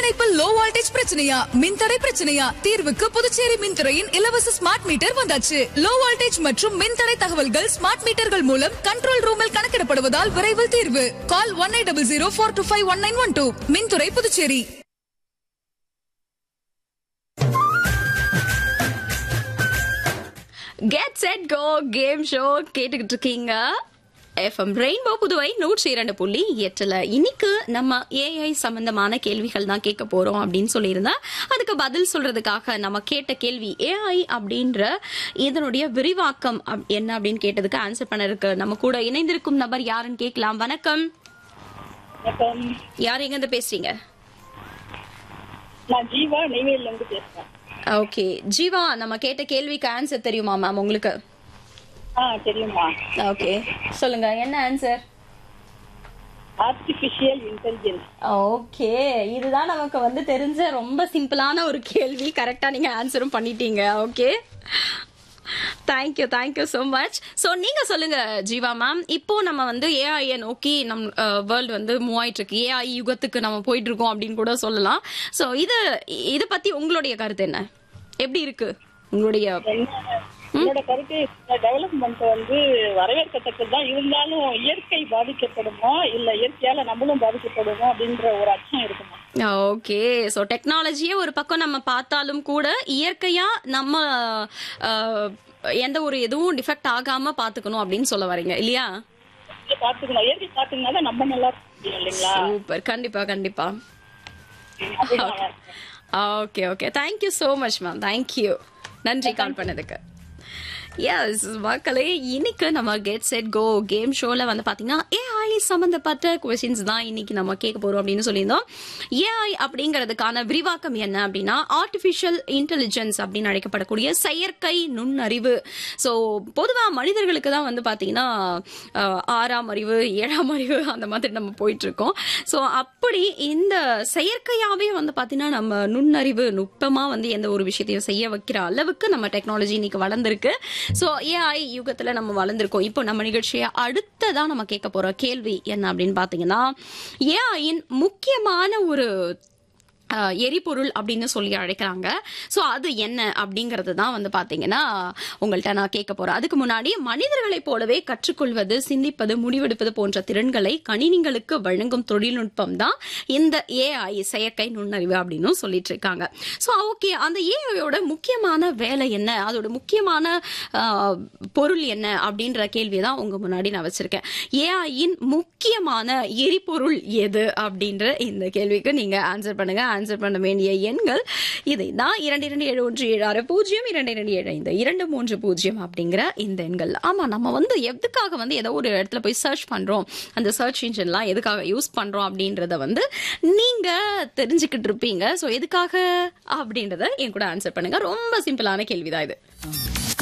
இணைப்பில் low voltage பிரச்சனையா மின்தடை பிரச்சனையா தீர்வுக்கு புதுச்சேரி மின்துறையின் இலவச ஸ்மார்ட் மீட்டர் வந்தாச்சு லோ வோல்டேஜ் மற்றும் மின்தடை தகவல்கள் ஸ்மார்ட் மீட்டர்கள் மூலம் கண்ட்ரோல் ரூமில் கணக்கிடப்படுவதால் விரைவில் தீர்வு call one eight double zero four two five one nine one two மின்துறை Puducherry get set go game show கேட்டுக்கிட்டு இருக்கீங்க எஃப்எம் ரெயின்போ புதுவை நூற்றி இரண்டு புள்ளி எட்டுல இன்னைக்கு நம்ம ஏஐ சம்பந்தமான கேள்விகள் தான் கேட்க போறோம் அப்படின்னு சொல்லியிருந்தேன் அதுக்கு பதில் சொல்றதுக்காக நம்ம கேட்ட கேள்வி ஏஐ அப்படின்ற இதனுடைய விரிவாக்கம் அப்- என்ன அப்படின்னு கேட்டதுக்கு ஆன்சர் பண்ண இருக்கு நம்ம கூட இணைந்திருக்கும் நபர் யாருன்னு கேட்கலாம் வணக்கம் வணக்கம் யார் எங்க இருந்து பேசுறீங்க நான் ஜீவா நெய்வேலில இருந்து பேசுறேன் ஓகே ஜீவா நம்ம கேட்ட கேள்விக்கு ஆன்சர் தெரியுமா மேம் உங்களுக்கு ஆ தெரியுமா ஓகே சொல்லுங்க என்ன ஆன்சர் ஆர்டிபிஷியல் இன்டெலிஜென்ஸ் ஓகே இதுதான் நமக்கு வந்து தெரிஞ்ச ரொம்ப சிம்பிளான ஒரு கேள்வி கரெக்டா நீங்க ஆன்சரும் பண்ணிட்டீங்க okay thank you thank you so much so நீங்க சொல்லுங்க ஜீவா மேம் இப்போ நம்ம வந்து ஏஐயை நோக்கி நம் வேர்ல்டு வந்து மூவ் ஆயிட்டு இருக்கு ஏஐ யுகத்துக்கு நம்ம போயிட்டு இருக்கோம் அப்படின்னு கூட சொல்லலாம் ஸோ இது இதை பத்தி உங்களுடைய கருத்து என்ன எப்படி இருக்கு உங்களுடைய என்னோட கருத்து டெவலப்மெண்ட் வந்து வரவேற்கத்தக்கது தான் இருந்தாலும் இயற்கை பாதிக்கப்படுமோ இல்ல இயற்கையால நம்மளும் பாதிக்கப்படுமோ அப்படின்ற ஒரு அச்சம் இருக்குமா ஓகே ஸோ டெக்னாலஜியே ஒரு பக்கம் நம்ம பார்த்தாலும் கூட இயற்கையா நம்ம அஹ், எந்த ஒரு எதுவும் டிஃபெக்ட் ஆகாம பாத்துக்கணும் அப்படின்னு சொல்ல வரீங்க இல்லையா இயற்கை பாத்துக்கணும் இயற்கை பாத்துக்கணும் தான் நம்ம நல்லா இருக்க முடியும் இல்லைங்களா சூப்பர் கண்டிப்பா கண்டிப்பா அப்படிதான் okay okay thank you so much ma'am thank you நன்றி கால் பண்ணதுக்கு எஸ் மக்களே இன்னைக்கு நம்ம கெட் செட் கோ கேம் ஷோல வந்து பாத்தீங்கன்னா ஏஐ சம்பந்தப்பட்ட கொஸ்டின்ஸ் தான் இன்னைக்கு நம்ம கேட்க போறோம் அப்படின்னு சொல்லியிருந்தோம் ஏஐ அப்படிங்கிறதுக்கான விரிவாக்கம் என்ன அப்படின்னா ஆர்டிஃபிஷியல் இன்டெலிஜென்ஸ் அப்படின்னு அழைக்கப்படக்கூடிய செயற்கை நுண்ணறிவு ஸோ பொதுவா மனிதர்களுக்கு தான் வந்து பாத்தீங்கன்னா அஹ், ஆறாம் அறிவு ஏழாம் அறிவு அந்த மாதிரி நம்ம போயிட்டு இருக்கோம் ஸோ அப்படி இந்த செயற்கையாவே வந்து பாத்தீங்கன்னா நம்ம நுண்ணறிவு நுட்பமா வந்து எந்த ஒரு விஷயத்தையும் செய்ய வைக்கிற அளவுக்கு நம்ம டெக்னாலஜி இன்னைக்கு வளர்ந்துருக்கு ஸோ ஏஐ யுகத்துல நம்ம வளர்ந்துருக்கோம் இப்போ நம்ம நிகழ்ச்சியை அடுத்ததா நம்ம கேட்க போற கேள்வி என்ன அப்படின்னு பாத்தீங்கன்னா ஏஐயின் முக்கியமான ஒரு அஹ், எரிபொருள் அப்படின்னு சொல்லி அழைக்கிறாங்க ஸோ அது என்ன அப்படிங்கிறது தான் வந்து பார்த்தீங்கன்னா உங்கள்கிட்ட நான் கேட்க போறேன் அதுக்கு முன்னாடி மனிதர்களைப் போலவே கற்றுக்கொள்வது சிந்திப்பது முடிவெடுப்பது போன்ற திறன்களை கணினிகளுக்கு வழங்கும் தொழில்நுட்பம் தான் இந்த ஏஐ செயற்கை நுண்ணறிவு அப்படின்னு சொல்லிட்டு இருக்காங்க ஸோ ஓகே அந்த ஏஐயோட முக்கியமான வேலை என்ன அதோட முக்கியமான அஹ், பொருள் என்ன அப்படின்ற கேள்வி தான் உங்க முன்னாடி நான் வச்சிருக்கேன் ஏஐயின் முக்கியமான எரிபொருள் எது அப்படின்ற இந்த கேள்விக்கு நீங்க ஆன்சர் பண்ணுங்க ஆன்சர் பண்ண வேண்டிய எண்கள் இதை தான் இரண்டு இரண்டு ஏழு ஒன்று ஏழு ஆறு பூஜ்ஜியம் இரண்டு இரண்டு ஏழு ஐந்து இரண்டு மூன்று பூஜ்ஜியம் அப்படிங்கிற இந்த எண்கள் ஆமா நம்ம வந்து எதுக்காக வந்து ஏதோ ஒரு இடத்துல போய் சர்ச் பண்றோம் அந்த சர்ச் இன்ஜின்லாம் எதுக்காக யூஸ் பண்றோம் அப்படின்றத வந்து நீங்க தெரிஞ்சுக்கிட்டு இருப்பீங்க ஸோ எதுக்காக அப்படின்றத என் கூட ஆன்சர் பண்ணுங்க ரொம்ப சிம்பிளான கேள்விதான் இது